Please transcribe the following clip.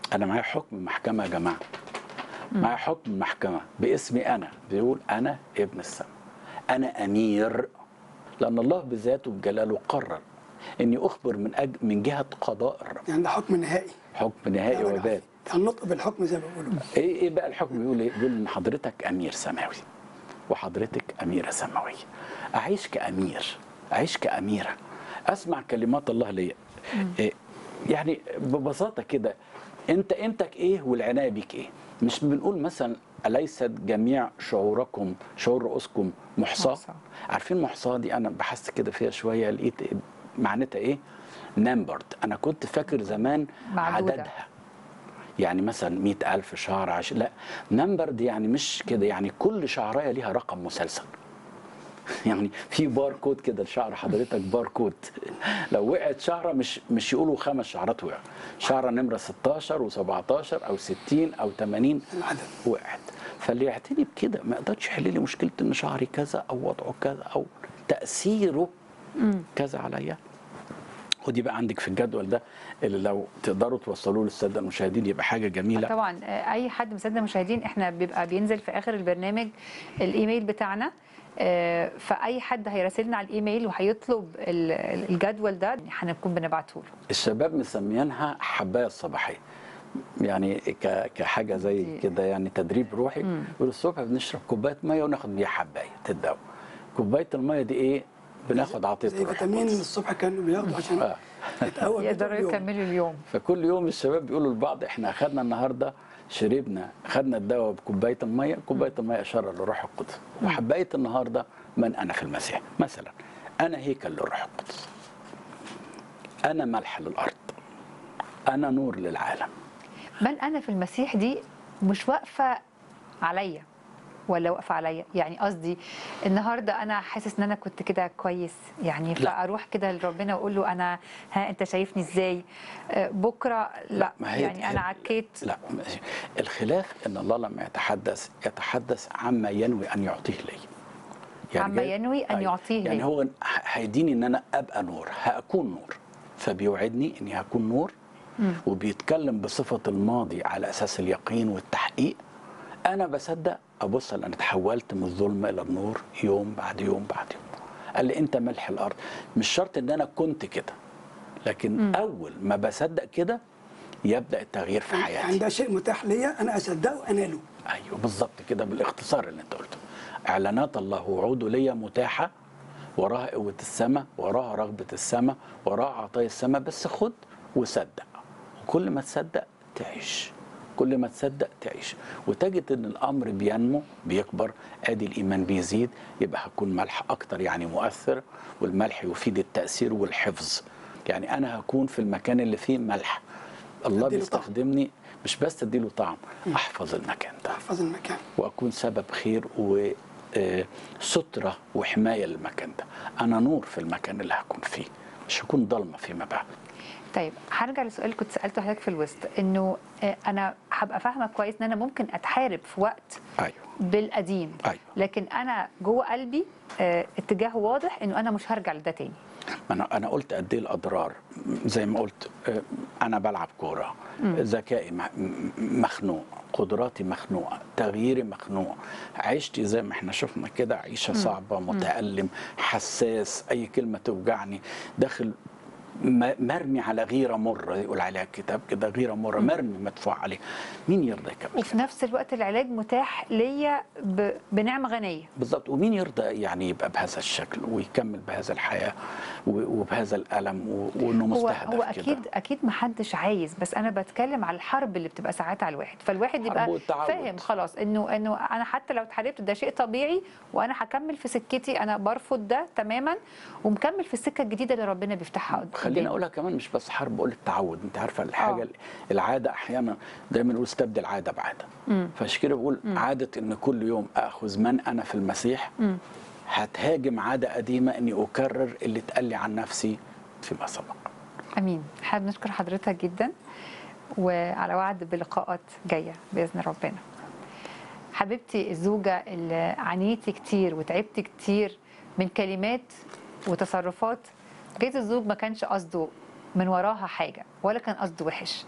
انا معايا حكم محكمه يا جماعه معايا حكم محكمه باسمي انا بيقول انا ابن السماء انا امير لان الله بذاته بجلاله قرر اني اخبر من أج... من جهه قضاء الرب يعني ده حكم نهائي حكم نهائي يعني وبات النطق بالحكم زي ما بيقولوا ايه ايه بقى الحكم بيقول ايه؟ بيقول ان حضرتك امير سماوي وحضرتك اميره سماويه. اعيش كامير، اعيش كاميره، اسمع كلمات الله ليا. إيه يعني ببساطه كده انت قيمتك ايه والعنايه بيك ايه؟ مش بنقول مثلا اليست جميع شعوركم شعور رؤوسكم محصاه؟ محصاة. عارفين محصاه دي انا بحثت كده فيها شويه لقيت معناتها ايه؟ نمبرد انا كنت فاكر زمان معدودة. عددها يعني مثلا مئة ألف شعر عش... لا نمبر دي يعني مش كده يعني كل شعراية ليها رقم مسلسل يعني في باركود كده لشعر حضرتك باركود لو وقعت شعره مش مش يقولوا خمس شعرات وقعوا شعره نمره 16 و17 او 60 او 80 العدد وقعت فاللي يعتني بكده ما يقدرش يحل لي مشكله ان شعري كذا او وضعه كذا او تاثيره كذا عليا ودي بقى عندك في الجدول ده اللي لو تقدروا توصلوه للساده المشاهدين يبقى حاجه جميله طبعا آه، اي حد من الساده المشاهدين احنا بيبقى بينزل في اخر البرنامج الايميل بتاعنا آه، فاي حد هيراسلنا على الايميل وهيطلب ال- ال- الجدول ده هنكون بنبعته له الشباب مسميينها حبايه الصباحيه يعني ك- كحاجه زي دي- كده يعني تدريب روحي يقول الصبح بنشرب كوبايه ميه وناخد بيها حبايه تداوى كوبايه الميه دي ايه بناخد عطيه زي الروح فيتامين القدس. الصبح كانوا بياخدوا عشان آه. يتقوى بيه يقدروا طول اليوم. يكملوا اليوم فكل يوم الشباب بيقولوا لبعض احنا اخذنا النهارده شربنا خدنا الدواء بكوبايه الميه كوبايه الميه اشاره للروح القدس وحبايه النهارده من انا في المسيح مثلا انا هيكل للروح القدس انا ملح للارض انا نور للعالم من انا في المسيح دي مش واقفه عليا ولا واقفه عليا يعني قصدي النهارده انا حاسس ان انا كنت كده كويس يعني لا. فاروح كده لربنا واقول له انا ها انت شايفني ازاي آه، بكره لا, ما هي- يعني انا هي- عكيت لا ماشي. الخلاف ان الله لما يتحدث يتحدث عما ينوي ان يعطيه لي عما جاي- ينوي أن أيوة. يعطيه يعني لي. هو ه- هيديني ان انا ابقى نور هاكون نور فبيوعدني اني هكون نور وبيتكلم بصفه الماضي على اساس اليقين والتحقيق انا بصدق ابص انا تحولت من الظلم الى النور يوم بعد يوم بعد يوم قال لي انت ملح الارض مش شرط ان انا كنت كده لكن اول ما بصدق كده يبدا التغيير في حياتي يعني ده شيء متاح ليا انا اصدقه اناله ايوه بالظبط كده بالاختصار اللي انت قلته اعلانات الله ووعوده ليا متاحه وراها قوه السماء وراها رغبه السماء وراها عطايا السماء بس خد وصدق وكل ما تصدق تعيش كل ما تصدق تعيش وتجد ان الامر بينمو بيكبر ادي الايمان بيزيد يبقى هكون ملح اكتر يعني مؤثر والملح يفيد التاثير والحفظ يعني انا هكون في المكان اللي فيه ملح الله أديله طعم. بيستخدمني مش بس اديله طعم احفظ المكان ده احفظ المكان واكون سبب خير وستره وحمايه للمكان ده انا نور في المكان اللي هكون فيه مش هكون ضلمه فيما بعد طيب هرجع لسؤال كنت سالته حضرتك في الوسط انه آه، انا هبقى فاهمه كويس ان انا ممكن اتحارب في وقت ايوه بالقديم أيوة. لكن انا جوه قلبي آه، اتجاه واضح انه انا مش هرجع لده تاني ما انا انا قلت قد ايه الاضرار زي ما قلت آه، انا بلعب كوره ذكائي م- م- مخنوق قدراتي مخنوقه تغييري مخنوق عيشتي زي ما احنا شفنا كده عيشه صعبه متالم حساس اي كلمه توجعني داخل م- مرمي على غيره مره يقول عليها الكتاب كده غيره مره مرمي مدفوع عليه مين يرضى يكمل وفي نفس الوقت العلاج متاح ليا ب- بنعمه غنيه بالضبط ومين يرضى يعني يبقى بهذا الشكل ويكمل بهذا الحياه و- وبهذا الالم و- وانه هو مستهدف هو كده اكيد اكيد ما حدش عايز بس انا بتكلم على الحرب اللي بتبقى ساعات على الواحد فالواحد يبقى والتعود. فاهم خلاص انه انه انا حتى لو اتحاربت ده شيء طبيعي وانا هكمل في سكتي انا برفض ده تماما ومكمل في السكه الجديده اللي ربنا بيفتحها قدامي خليني اقولها كمان مش بس حرب بقول التعود انت عارفه الحاجه آه. العاده احيانا دايما نقول استبدل عاده بعاده فعشان كده بقول عاده ان كل يوم اخذ من انا في المسيح هتهاجم عاده قديمه اني اكرر اللي اتقال لي عن نفسي فيما سبق امين حابب نشكر حضرتك جدا وعلى وعد بلقاءات جايه باذن ربنا حبيبتي الزوجه اللي عانيتي كتير وتعبتي كتير من كلمات وتصرفات جايز الزوج ما كانش قصده من وراها حاجه ولا كان قصده وحش